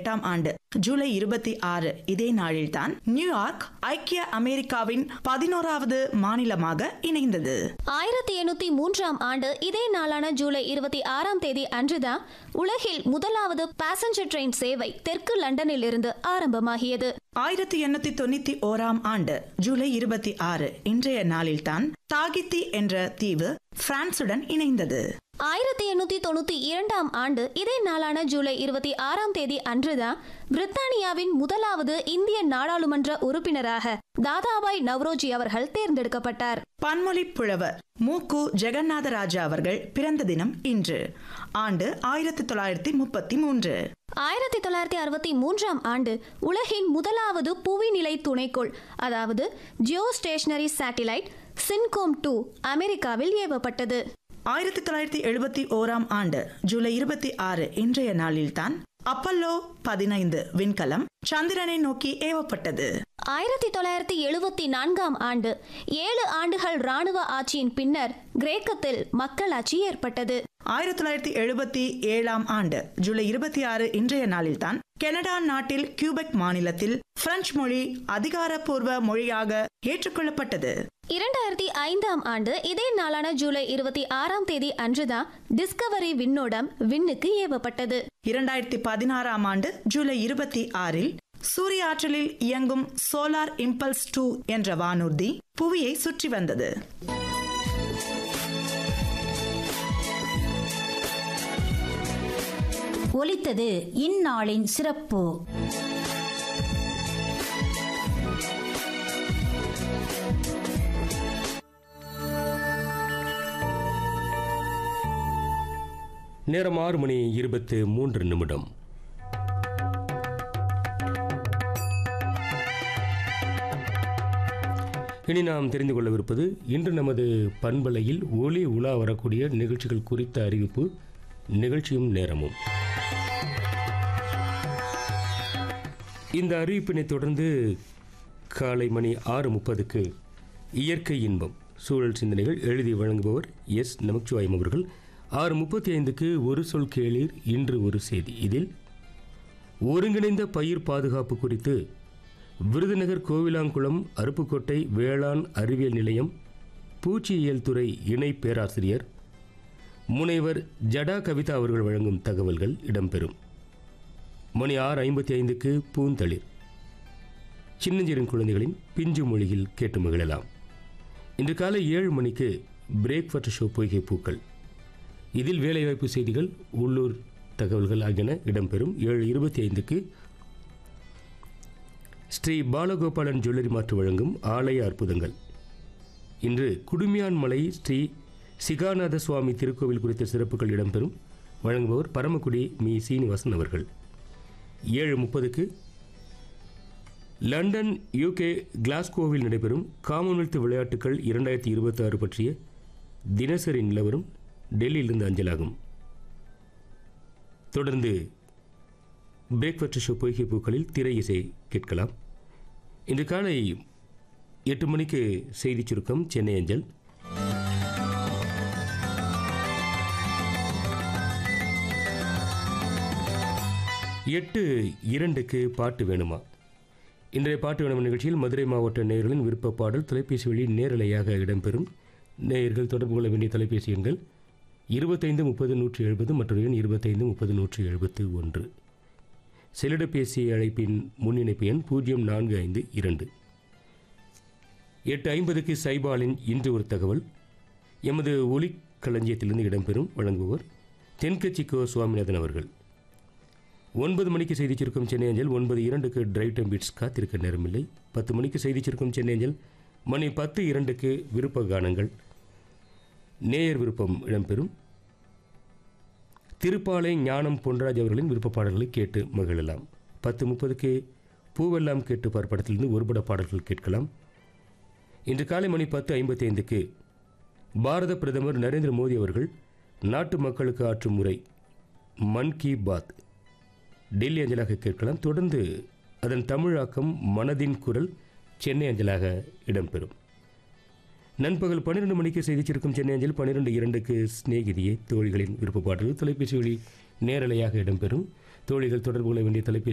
எட்டாம் ஆண்டு ஜூலை இருபத்தி ஆறு இதே நாளில்தான் நியூயார்க் ஐக்கிய அமெரிக்காவின் பதினோராவது மாநிலமாக இணைந்தது ஆயிரத்தி எண்ணூத்தி மூன்றாம் ஆண்டு இதே நாளான ஜூலை இருபத்தி ஆறாம் தேதி அன்றுதான் உலகில் முதலாவது பாசஞ்சர் ட்ரெயின் சேவை தெற்கு லண்டனில் இருந்து ஆரம்பமாகியது ஆயிரத்தி எண்ணூத்தி தொண்ணூத்தி ஓராம் ஆண்டு ஜூலை இருபத்தி ஆறு இன்றைய நாளில்தான் தாகித்தி என்ற தீவு பிரான்சுடன் இணைந்தது ஆயிரத்தி எண்ணூத்தி தொண்ணூத்தி இரண்டாம் ஆண்டு இதே நாளான ஜூலை இருபத்தி ஆறாம் தேதி அன்றுதான் பிரித்தானியாவின் முதலாவது இந்திய நாடாளுமன்ற உறுப்பினராக தாதாபாய் நவ்ரோஜி அவர்கள் தேர்ந்தெடுக்கப்பட்டார் பன்மொழி புலவர் மூக்கு ஜெகநாதராஜா அவர்கள் பிறந்த தினம் இன்று ஆண்டு ஆயிரத்தி தொள்ளாயிரத்தி முப்பத்தி மூன்று ஆயிரத்தி தொள்ளாயிரத்தி அறுபத்தி மூன்றாம் ஆண்டு உலகின் முதலாவது புவிநிலை துணைக்கோள் அதாவது geo stationary satellite Syncom two அமெரிக்காவில் ஏவப்பட்டது ஆயிரத்தி தொள்ளாயிரத்தி எழுபத்தி ஓராம் ஆண்டு ஜூலை இருபத்தி ஆறு இன்றைய நாளில்தான் அப்பல்லோ பதினைந்து விண்கலம் சந்திரனை நோக்கி ஏவப்பட்டது ஆயிரத்தி தொள்ளாயிரத்தி எழுபத்தி நான்காம் ஆண்டு ஏழு ஆண்டுகள் ராணுவ ஆட்சியின் பின்னர் கிரேக்கத்தில் மக்களாட்சி ஏற்பட்டது ஆயிரத்தி தொள்ளாயிரத்தி எழுபத்தி ஏழாம் ஆண்டு ஜூலை இருபத்தி ஆறு இன்றைய நாளில்தான் கனடா நாட்டில் கியூபெக் மாநிலத்தில் பிரெஞ்சு மொழி அதிகாரப்பூர்வ மொழியாக ஏற்றுக்கொள்ளப்பட்டது இரண்டாயிரத்தி ஐந்தாம் ஆண்டு இதே நாளான ஜூலை இருபத்தி ஆறாம் தேதி அன்றுதான் டிஸ்கவரி விண்ணோடம் விண்ணுக்கு ஏவப்பட்டது இரண்டாயிரத்தி பதினாறாம் ஆண்டு ஜூலை இருபத்தி ஆறில் சூரிய ஆற்றலில் இயங்கும் சோலார் இம்பல்ஸ் டூ என்ற வானூர்தி புவியை சுற்றி வந்தது ஒலித்தது இந்நாளின் சிறப்பு நேரம் ஆறு மணி இருபத்து மூன்று நிமிடம் இனி நாம் தெரிந்து கொள்ளவிருப்பது இன்று நமது பண்பலையில் ஒளி உலா வரக்கூடிய நிகழ்ச்சிகள் குறித்த அறிவிப்பு நிகழ்ச்சியும் நேரமும் இந்த அறிவிப்பினை தொடர்ந்து காலை மணி ஆறு முப்பதுக்கு இயற்கை இன்பம் சூழல் சிந்தனைகள் எழுதி வழங்குபவர் எஸ் நமச்சிவாயம் அவர்கள் ஆறு முப்பத்தி ஐந்துக்கு ஒரு சொல் கேளீர் இன்று ஒரு செய்தி இதில் ஒருங்கிணைந்த பயிர் பாதுகாப்பு குறித்து விருதுநகர் கோவிலாங்குளம் அருப்புக்கோட்டை வேளாண் அறிவியல் நிலையம் பூச்சியியல் துறை இணை பேராசிரியர் முனைவர் ஜடா கவிதா அவர்கள் வழங்கும் தகவல்கள் இடம்பெறும் மணி ஆறு ஐம்பத்தி ஐந்துக்கு பூந்தளிர் சின்னஞ்சிறின் குழந்தைகளின் பிஞ்சு மொழியில் கேட்டு மகிழலாம் இன்று காலை ஏழு மணிக்கு பிரேக்ஃபாஸ்ட் ஷோ பொய்கை பூக்கள் இதில் வேலைவாய்ப்பு செய்திகள் உள்ளூர் தகவல்கள் ஆகியன இடம்பெறும் ஏழு இருபத்தி ஐந்துக்கு ஸ்ரீ பாலகோபாலன் ஜுவல்லரி மாற்று வழங்கும் ஆலய அற்புதங்கள் இன்று குடுமியான் மலை ஸ்ரீ சிகாநாத சுவாமி திருக்கோவில் குறித்த சிறப்புகள் இடம்பெறும் வழங்குபவர் பரமக்குடி மீ சீனிவாசன் அவர்கள் ஏழு முப்பதுக்கு லண்டன் யூகே கிளாஸ்கோவில் நடைபெறும் காமன்வெல்த் விளையாட்டுகள் இரண்டாயிரத்தி இருபத்தி ஆறு பற்றிய தினசரி நிலவரம் டெல்லியிலிருந்து அஞ்சலாகும் தொடர்ந்து பிரேக்ஃபாஸ்ட் ஷோ பொய்கை பூக்களில் திரை இசை கேட்கலாம் இன்று காலை எட்டு மணிக்கு செய்திச் சுருக்கம் சென்னை அஞ்சல் எட்டு இரண்டுக்கு பாட்டு வேணுமா இன்றைய பாட்டு வேணும் நிகழ்ச்சியில் மதுரை மாவட்ட நேயர்களின் விருப்ப பாடல் தொலைபேசி வழி நேரலையாக இடம்பெறும் நேயர்கள் தொடர்பு கொள்ள வேண்டிய தொலைபேசி எண்கள் இருபத்தைந்து முப்பது நூற்றி எழுபது மற்றொரு எண் இருபத்தைந்து முப்பது நூற்றி எழுபத்து ஒன்று செல்லிடப்பேசி அழைப்பின் முன்னிணைப்பு எண் பூஜ்ஜியம் நான்கு ஐந்து இரண்டு எட்டு ஐம்பதுக்கு சைபாலின் இன்று ஒரு தகவல் எமது ஒலி களஞ்சியத்திலிருந்து இடம்பெறும் வழங்குவோர் தென்கட்சி கோ சுவாமிநாதன் அவர்கள் ஒன்பது மணிக்கு செய்திச் சுருக்கம் சென்னை அஞ்சல் ஒன்பது இரண்டுக்கு டிரைவ் டைம் பீட்ஸ் காத்திருக்க நேரமில்லை பத்து மணிக்கு செய்திச் சுருக்கம் சென்னை அஞ்சல் மணி பத்து இரண்டுக்கு விருப்ப கானங்கள் நேயர் விருப்பம் இடம்பெறும் திருப்பாலை ஞானம் பொன்ராஜ் அவர்களின் விருப்ப பாடல்களை கேட்டு மகிழலாம் பத்து முப்பதுக்கு பூவெல்லாம் கேட்டு பார்ப்படத்திலிருந்து ஒருபட பாடல்கள் கேட்கலாம் இன்று காலை மணி பத்து ஐம்பத்தி ஐந்துக்கு பாரத பிரதமர் நரேந்திர மோடி அவர்கள் நாட்டு மக்களுக்கு ஆற்றும் முறை மன் கி பாத் டெல்லி அஞ்சலாக கேட்கலாம் தொடர்ந்து அதன் தமிழாக்கம் மனதின் குரல் சென்னை அஞ்சலாக இடம்பெறும் நண்பகல் பன்னிரண்டு மணிக்கு செய்திச்சிருக்கும் சென்னை அஞ்சல் பன்னிரெண்டு இரண்டுக்கு சிநேகிதியே தோழிகளின் விருப்ப பாடல்கள் தொலைபேசி வழி நேரலையாக இடம்பெறும் தோழிகள் தொடர்பு கொள்ள வேண்டிய தொலைபேசி